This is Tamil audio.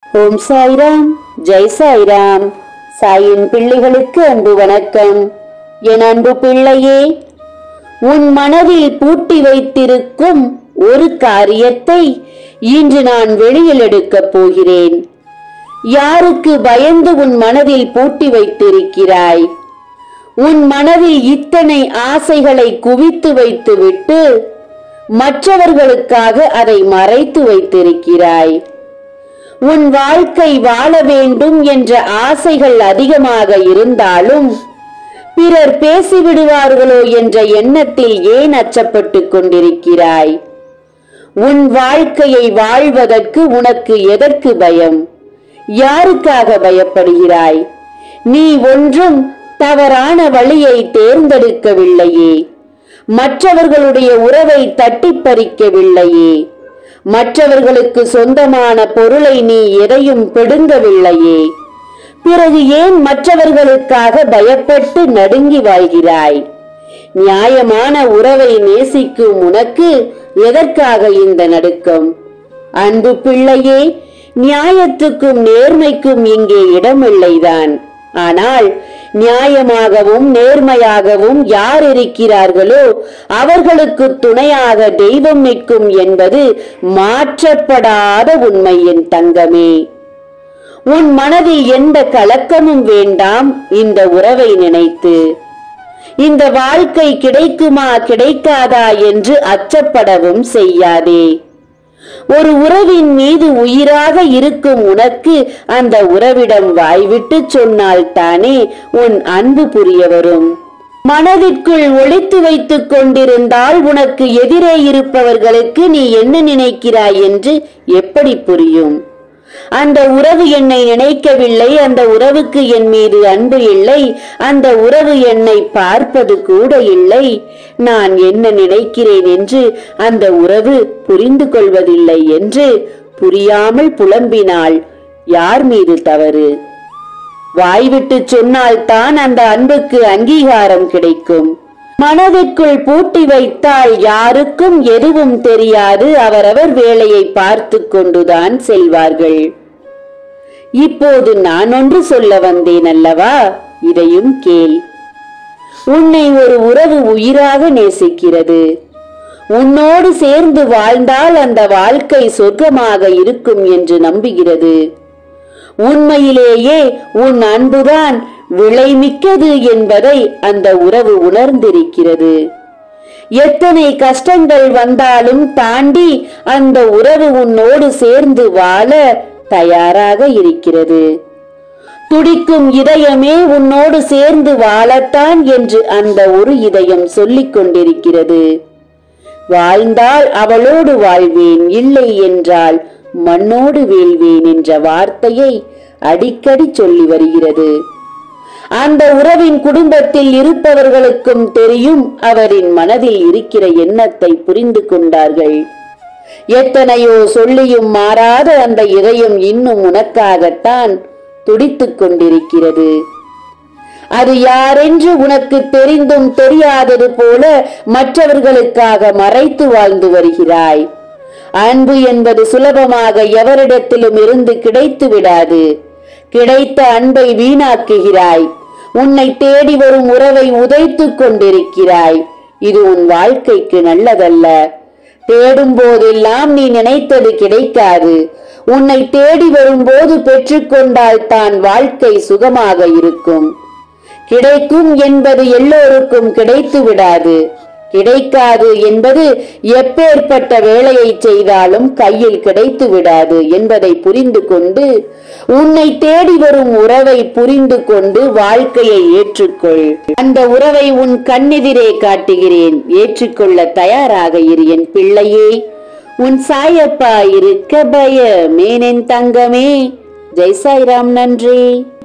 ஓம் சாய்ராம் ஜெய் சாய்ராம் சாயின் பிள்ளைகளுக்கு அன்பு வணக்கம் என் அன்பு பிள்ளையே உன் மனதில் பூட்டி வைத்திருக்கும் ஒரு காரியத்தை இன்று நான் வெளியில் எடுக்கப் போகிறேன் யாருக்கு பயந்து உன் மனதில் பூட்டி வைத்திருக்கிறாய் உன் மனதில் இத்தனை ஆசைகளை குவித்து வைத்துவிட்டு மற்றவர்களுக்காக அதை மறைத்து வைத்திருக்கிறாய் உன் வாழ்க்கை வாழ வேண்டும் என்ற ஆசைகள் அதிகமாக இருந்தாலும் பிறர் பேசிவிடுவார்களோ என்ற எண்ணத்தில் ஏன் அச்சப்பட்டுக் கொண்டிருக்கிறாய் உன் வாழ்க்கையை வாழ்வதற்கு உனக்கு எதற்கு பயம் யாருக்காக பயப்படுகிறாய் நீ ஒன்றும் தவறான வழியை தேர்ந்தெடுக்கவில்லையே மற்றவர்களுடைய உறவை தட்டிப் பறிக்கவில்லையே மற்றவர்களுக்கு சொந்தமான பொருளை நீ எதையும் பிடுங்கவில்லையே பிறகு ஏன் மற்றவர்களுக்காக பயப்பட்டு நடுங்கி வாழ்கிறாய் நியாயமான உறவை நேசிக்கும் உனக்கு எதற்காக இந்த நடுக்கம் அன்பு பிள்ளையே நியாயத்துக்கும் நேர்மைக்கும் இங்கே இடமில்லைதான் ஆனால் நியாயமாகவும் நேர்மையாகவும் யார் இருக்கிறார்களோ அவர்களுக்கு துணையாக தெய்வம் நிற்கும் என்பது மாற்றப்படாத உண்மை என் தங்கமே உன் மனதில் எந்த கலக்கமும் வேண்டாம் இந்த உறவை நினைத்து இந்த வாழ்க்கை கிடைக்குமா கிடைக்காதா என்று அச்சப்படவும் செய்யாதே ஒரு உறவின் மீது உயிராக இருக்கும் உனக்கு அந்த உறவிடம் வாய்விட்டு சொன்னால் தானே உன் அன்பு புரிய வரும் மனதிற்குள் ஒளித்து வைத்துக் கொண்டிருந்தால் உனக்கு எதிரே இருப்பவர்களுக்கு நீ என்ன நினைக்கிறாய் என்று எப்படி புரியும் அந்த உறவு என்னை நினைக்கவில்லை அந்த உறவுக்கு என் மீது அன்பு இல்லை அந்த உறவு என்னை பார்ப்பது கூட இல்லை நான் என்ன நினைக்கிறேன் என்று அந்த உறவு புரிந்து கொள்வதில்லை என்று புரியாமல் புலம்பினால் யார் மீது தவறு வாய்விட்டு சொன்னால்தான் அந்த அன்புக்கு அங்கீகாரம் கிடைக்கும் மனதிற்குள் பூட்டி வைத்தால் யாருக்கும் எதுவும் தெரியாது அவரவர் வேலையை பார்த்து கொண்டுதான் செல்வார்கள் இப்போது நான் ஒன்று சொல்ல வந்தேன் அல்லவா இதையும் கேள் உன்னை ஒரு உறவு உயிராக நேசிக்கிறது உன்னோடு சேர்ந்து வாழ்ந்தால் அந்த வாழ்க்கை சொர்க்கமாக இருக்கும் என்று நம்புகிறது உண்மையிலேயே உன் அன்புதான் விளைமிக்கது என்பதை அந்த உறவு உணர்ந்திருக்கிறது எத்தனை கஷ்டங்கள் வந்தாலும் தாண்டி அந்த உறவு உன்னோடு சேர்ந்து வாழ தயாராக இருக்கிறது துடிக்கும் இதயமே உன்னோடு சேர்ந்து வாழத்தான் என்று அந்த ஒரு இதயம் சொல்லிக் கொண்டிருக்கிறது வாழ்ந்தால் அவளோடு வாழ்வேன் இல்லை என்றால் மண்ணோடு வீழ்வேன் என்ற வார்த்தையை அடிக்கடி சொல்லி வருகிறது அந்த உறவின் குடும்பத்தில் இருப்பவர்களுக்கும் தெரியும் அவரின் மனதில் இருக்கிற எண்ணத்தை புரிந்து கொண்டார்கள் எத்தனையோ சொல்லியும் மாறாத அந்த இதயம் இன்னும் உனக்காகத்தான் துடித்துக் கொண்டிருக்கிறது அது யாரென்று உனக்கு தெரிந்தும் தெரியாதது போல மற்றவர்களுக்காக மறைத்து வாழ்ந்து வருகிறாய் அன்பு என்பது சுலபமாக எவரிடத்திலும் இருந்து கிடைத்து விடாது கிடைத்த அன்பை வீணாக்குகிறாய் உன்னை தேடி வரும் உறவை உதைத்துக் கொண்டிருக்கிறாய் இது உன் வாழ்க்கைக்கு நல்லதல்ல தேடும் போதெல்லாம் நீ நினைத்தது கிடைக்காது உன்னை தேடி வரும்போது பெற்றுக்கொண்டால் தான் வாழ்க்கை சுகமாக இருக்கும் கிடைக்கும் என்பது எல்லோருக்கும் கிடைத்து விடாது கிடைக்காது என்பது எப்பேற்பட்ட வேலையை செய்தாலும் கையில் கிடைத்து விடாது என்பதை புரிந்து கொண்டு உன்னை தேடி வரும் உறவை புரிந்து கொண்டு வாழ்க்கையை ஏற்றுக்கொள் அந்த உறவை உன் கண்ணெதிரே காட்டுகிறேன் ஏற்றுக்கொள்ள தயாராக இரு என் பிள்ளையே உன் சாயப்பா இருக்க பயமேனென் தங்கமே ஜெய் சாய்ராம் நன்றி